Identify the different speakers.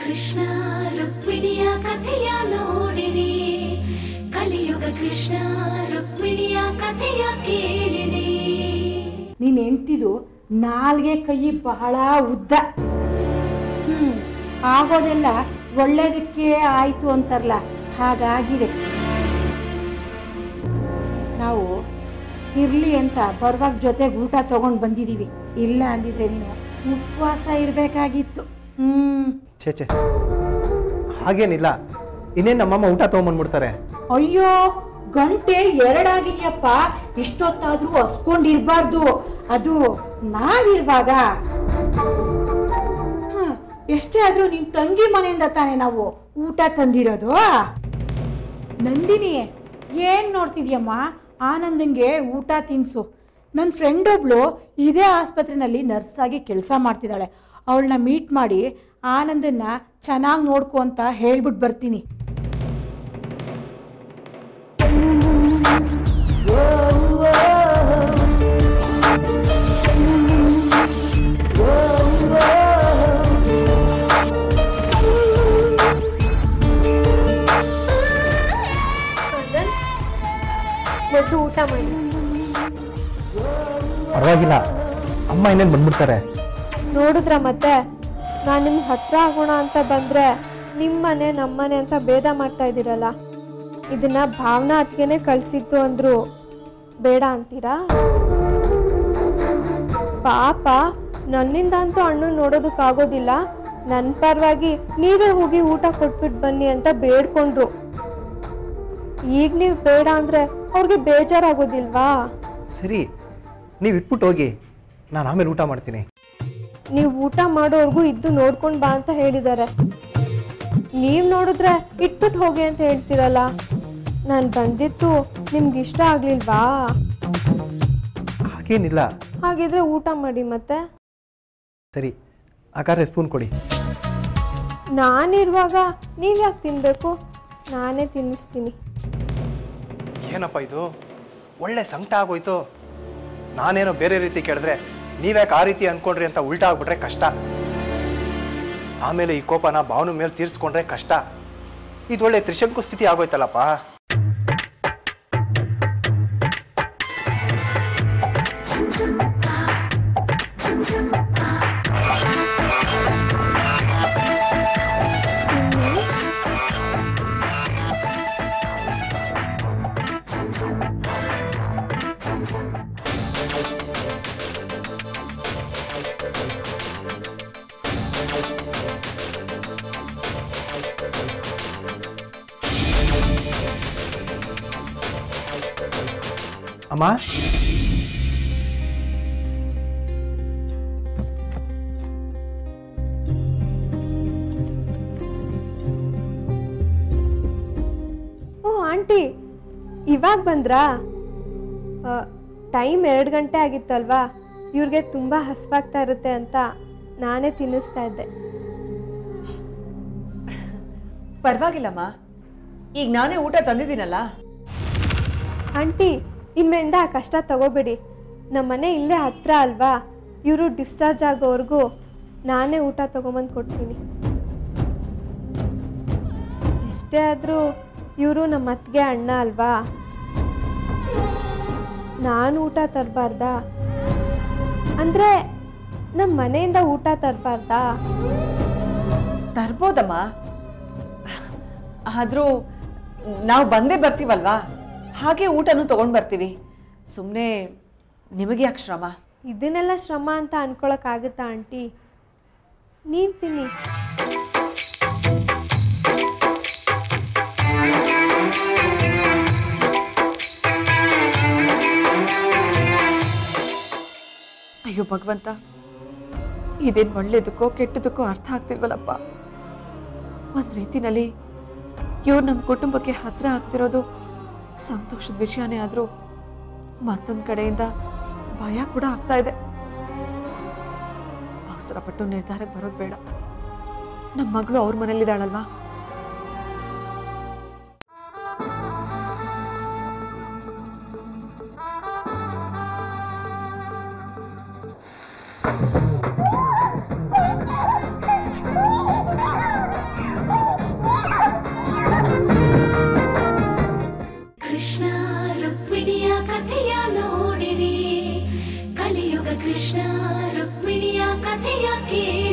Speaker 1: ಕೃಷ್ಣ ರುಕ್ಮಿಣಿಯ ಕಥೆಯ ನೋಡಿರಿ ಕಲಿಯುಗ ಕೃಷ್ಣ ರುಕ್ಮಿಣಿಯ ಕಥೆಯ ಕೇಳಿರಿ
Speaker 2: ನೀನು ಹೆಂಡ್ತಿದು ನಾಲ್ಗೆ ಕೈ ಬಹಳ ಉದ್ದ ಹ್ಞೂ ಆಗೋದೆಲ್ಲ ಒಳ್ಳೇದಕ್ಕೆ ಆಯಿತು ಅಂತಾರಲ್ಲ ಹಾಗಾಗಿದೆ ನಾವು ಇರಲಿ ಅಂತ ಬರುವಾಗ ಜೊತೆಗೆ ಊಟ ತೊಗೊಂಡು ಬಂದಿದ್ದೀವಿ ಇಲ್ಲ ಅಂದಿದ್ರೆ ನೀನು ಉಪವಾಸ ಇರಬೇಕಾಗಿತ್ತು ಹ್ಞೂ
Speaker 3: ಛೇ ಛೇ ಹಾಗೇನಿಲ್ಲ ಇನ್ನೇನು ನಮ್ಮಮ್ಮ ಊಟ ತೊಗೊಂಬಂದ್ಬಿಡ್ತಾರೆ
Speaker 2: ಅಯ್ಯೋ ಗಂಟೆ ಎರಡಾಗಿದೆಯಪ್ಪ ಇಷ್ಟೊತ್ತಾದ್ರೂ ಹಸ್ಕೊಂಡಿರ್ಬಾರ್ದು ಅದು ನಾವಿರುವಾಗ ಹ್ಮ್, ಎಷ್ಟೇ ಆದ್ರೂ ನಿನ್ ತಂಗಿ ಮನೆಯಿಂದ ತಾನೇ ನಾವು ಊಟ ತಂದಿರೋದು ನಂದಿನಿ ಏನ್ ನೋಡ್ತಿದ್ಯಮ್ಮ ಆನಂದಂಗೆ ಊಟ ತಿನ್ಸು ನನ್ನ ಫ್ರೆಂಡ್ ಒಬ್ಳು ಇದೇ ಆಸ್ಪತ್ರೆನಲ್ಲಿ ನರ್ಸ್ ಆಗಿ ಕೆಲಸ ಮಾಡ್ತಿದ್ದಾಳೆ ಅವಳನ್ನ ಮೀಟ್ ಮಾಡಿ ಆನಂದನ್ನ ಚೆನ್ನಾಗಿ ನೋಡ್ಕೊ ಅಂತ ಹೇಳ್ಬಿಟ್ಟು ಬರ್ತೀನಿ
Speaker 4: ಮೊದಲು ಊಟ ಮಾಡಿ
Speaker 3: ಪರವಾಗಿಲ್ಲ ಅಮ್ಮ ಇನ್ನೇನು ಬಂದ್ಬಿಡ್ತಾರೆ
Speaker 4: ನೋಡಿದ್ರ ಮತ್ತೆ ನಾನು ನಿಮ್ಗೆ ಹತ್ರ ಆಗೋಣ ಅಂತ ಬಂದ್ರೆ ನಿಮ್ಮನೆ ನಮ್ಮನೆ ಅಂತ ಭೇದ ಮಾಡ್ತಾ ಇದ್ದೀರಲ್ಲ ಇದನ್ನ ಭಾವನಾ ಅತ್ತಿಗೆನೆ ಕಳ್ಸಿತ್ತು ಅಂದ್ರು ಬೇಡ ಅಂತೀರಾ ಪಾಪ ನನ್ನಿಂದ ಅಂತೂ ಅಣ್ಣ ನೋಡೋದಕ್ಕಾಗೋದಿಲ್ಲ ನನ್ನ ಪರವಾಗಿ ನೀವೇ ಹೋಗಿ ಊಟ ಕೊಟ್ಬಿಟ್ಟು ಬನ್ನಿ ಅಂತ ಬೇಡ್ಕೊಂಡ್ರು ಈಗ ನೀವು ಬೇಡ ಅಂದ್ರೆ ಅವ್ರಿಗೆ ಬೇಜಾರಾಗೋದಿಲ್ವಾ
Speaker 3: ಸರಿ ನೀವು ಇಟ್ಬಿಟ್ಟು ಹೋಗಿ ನಾನು ಆಮೇಲೆ ಊಟ ಮಾಡ್ತೀನಿ
Speaker 4: ನೀವು ಊಟ ಮಾಡೋರ್ಗು ಇದ್ದು ನೋಡ್ಕೊಂಡ್ ಬಾ ಅಂತ ಹೇಳಿದ್ದಾರೆ ನೀವ್ ನೋಡಿದ್ರೆ ಇಟ್ಬಿಟ್ಟು ಹೋಗಿ ಅಂತ ಹೇಳ್ತೀರಲ್ಲ ನಾನು ಬಂದಿತ್ತು ನಿಮ್ಗೆ ಇಷ್ಟ ಆಗ್ಲಿಲ್ವಾ
Speaker 3: ಹಾಗೇನಿಲ್ಲ
Speaker 4: ಹಾಗಿದ್ರೆ ಊಟ ಮಾಡಿ ಮತ್ತೆ
Speaker 3: ಸರಿ ಹಾಗಾದ್ರೆ ಸ್ಪೂನ್ ಕೊಡಿ
Speaker 4: ನಾನಿರುವಾಗ ನೀವ್ ಯಾಕೆ ತಿನ್ಬೇಕು ನಾನೇ ತಿನ್ನಿಸ್ತೀನಿ
Speaker 3: ಏನಪ್ಪ ಇದು ಒಳ್ಳೆ ಸಂಕಟ ಆಗೋಯ್ತು ನಾನೇನೋ ಬೇರೆ ರೀತಿ ಕೇಳಿದ್ರೆ ನೀವ್ಯಾಕೆ ಆ ರೀತಿ ಅನ್ಕೊಂಡ್ರಿ ಅಂತ ಉಲ್ಟಾ ಆಗ್ಬಿಟ್ರೆ ಕಷ್ಟ ಆಮೇಲೆ ಈ ಕೋಪನ ಭಾವನ ಮೇಲೆ ತೀರ್ಸ್ಕೊಂಡ್ರೆ ಕಷ್ಟ ಇದು ಒಳ್ಳೆ ತ್ರಿಶಂಕು ಸ್ಥಿತಿ ಆಗೋಯ್ತಲ್ಲಪ್ಪ ಅಮ್ಮ
Speaker 4: ಓ ಆಂಟಿ ಇವಾಗ ಬಂದ್ರಾ ಟೈಮ್ ಎರಡು ಗಂಟೆ ಆಗಿತ್ತಲ್ವಾ ಇವ್ರಿಗೆ ತುಂಬ ಹಸ್ವಾಗ್ತಾ ಇರುತ್ತೆ ಅಂತ ನಾನೇ ತಿನ್ನಿಸ್ತಾ ಇದ್ದೆ
Speaker 5: ಪರವಾಗಿಲ್ಲಮ್ಮ ಈಗ ನಾನೇ ಊಟ ತಂದಿದ್ದೀನಲ್ಲ
Speaker 4: ಆಂಟಿ ಇನ್ಮೆಯಿಂದ ಆ ಕಷ್ಟ ತಗೋಬೇಡಿ ನಮ್ಮ ಮನೆ ಇಲ್ಲೇ ಹತ್ರ ಅಲ್ವಾ ಇವರು ಡಿಸ್ಚಾರ್ಜ್ ಆಗೋವರೆಗೂ ನಾನೇ ಊಟ ತಗೊಂಬಂದು ಕೊಡ್ತೀನಿ ಎಷ್ಟೇ ಆದರೂ ಇವರು ನಮ್ಮ ಅತ್ತಿಗೆ ಅಣ್ಣ ಅಲ್ವಾ ನಾನು ಊಟ ತರಬಾರ್ದಾ ಅಂದರೆ ನಮ್ಮ ಮನೆಯಿಂದ ಊಟ ತರಬಾರ್ದಾ
Speaker 5: ತರ್ಬೋದಮ್ಮ ಆದರೂ ನಾವು ಬಂದೇ ಬರ್ತೀವಲ್ವಾ ಹಾಗೆ ಊಟನೂ ತಗೊಂಡು ಬರ್ತೀವಿ ಸುಮ್ಮನೆ ನಿಮಗೆ ಯಾಕೆ ಶ್ರಮ
Speaker 4: ಇದನ್ನೆಲ್ಲ ಶ್ರಮ ಅಂತ ಅನ್ಕೊಳಕ್ಕಾಗುತ್ತಾ ಆಂಟಿ ನೀನು ತಿನ್ನಿ
Speaker 5: ಅಯ್ಯೋ ಭಗವಂತ ಇದೇನು ಒಳ್ಳೇದಕ್ಕೋ ಕೆಟ್ಟದಕ್ಕೋ ಅರ್ಥ ಆಗ್ತಿಲ್ವಲ್ಲಪ್ಪ ಒಂದು ರೀತಿನಲ್ಲಿ ಇವ್ರು ನಮ್ಮ ಕುಟುಂಬಕ್ಕೆ ಹತ್ರ ಆಗ್ತಿರೋದು ಸಂತೋಷದ ವಿಷಯನೇ ಆದರೂ ಮತ್ತೊಂದು ಕಡೆಯಿಂದ ಭಯ ಕೂಡ ಆಗ್ತಾ ಇದೆ ಅವಸರಪಟ್ಟು ನಿರ್ಧಾರಕ್ಕೆ ಬರೋದು ಬೇಡ ನಮ್ಮ ಮಗಳು ಅವ್ರ ಮನೇಲಿದ್ದಾಳಲ್ವಾ
Speaker 1: ಕೃಷ್ಣ ರುಕ್ಮಿಣಿಯ ಕಥೆಯ ಕೇಳಿರಿ